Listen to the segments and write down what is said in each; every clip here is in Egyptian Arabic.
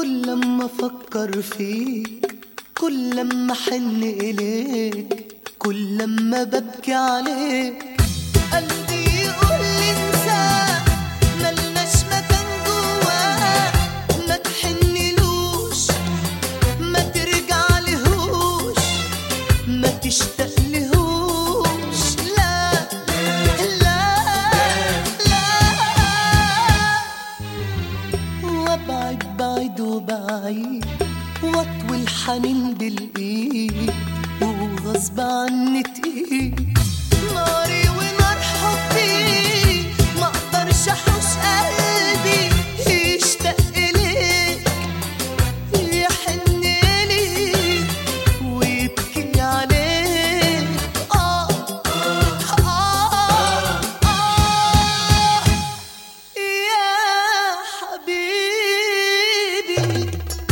كل لما افكر فيك كل لما احن اليك كل لما ببكي عليك قلبي يقول لي انساه ملناش مكان جواه ما تحنلوش ما ترجع لهوش ما تشتاق لهوش لا لا لا وابعد بعيد وبعيد واطوي الحنين بالايد وغصب عني تقيل ناري ونار حبي ما اقدرش احوش قلبي يشتاق اليك يحن ليك ويبكي عليك آه آه آه يا حبيبي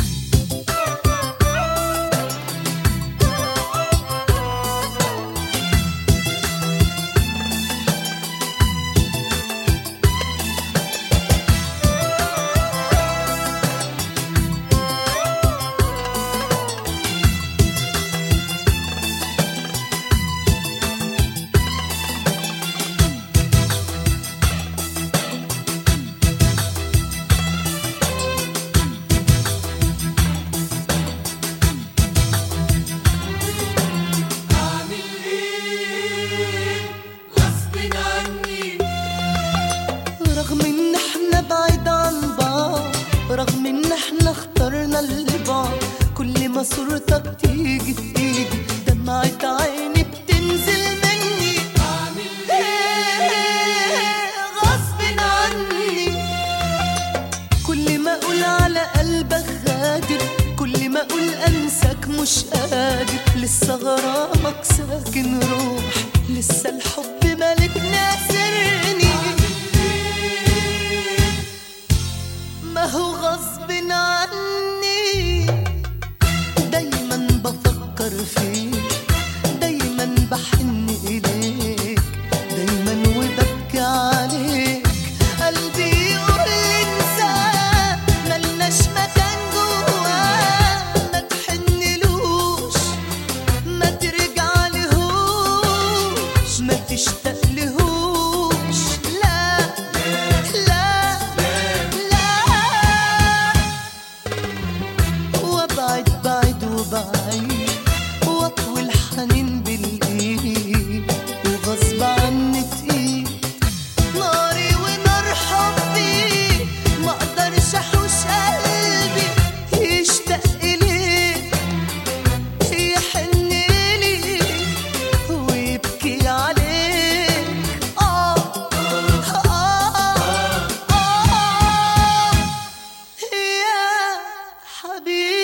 رغم ان احنا بعيد عن بعض رغم ان احنا اخترنا البعض كل ما صورتك تيجي تيجي دمعة عيني بتنزل مني إيه غصب عني كل ما اقول على قلبك غادر كل ما اقول انساك مش قادر لسه غرامك ساكن روح لسه الحب مالك ناسرني ما هو غصب عني دايما بفكر فيك دايما بحن اليك دايما وببكي عليك قلبي يقول لي انساه ملناش مكان جواه ما تحنلوش ما ترجع لهوش ما تشتاق لهوش لا لا لا وابعد بعد وبعيد واطوي الحنين بالايد وغصب عني تقيل ناري ونار حبي ما اقدرش احوش قلبي يشتاق اليك يحن ليك ويبكي عليك آه آه آه يا حبيبي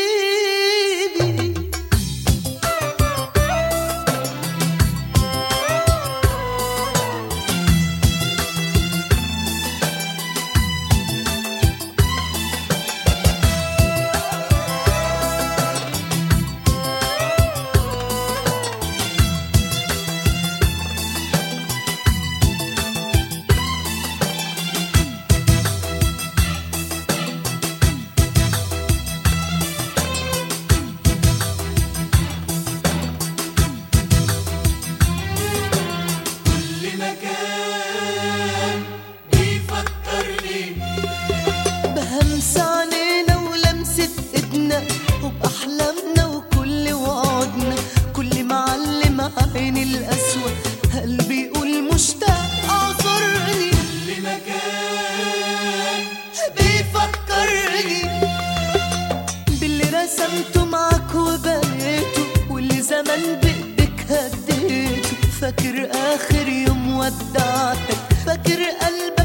كل مكان بيفكرني بهمس علينا ولمسة ايدنا وبأحلامنا وكل وعدنا كل معلم عيني الأسود قلبي يقول مشتاق أعذرني كل مكان بيفكرني باللي رسمته معاك وبنيته واللي زمان بإيدك هديته فاكر آخر يوم ودعتك فاكر قلبي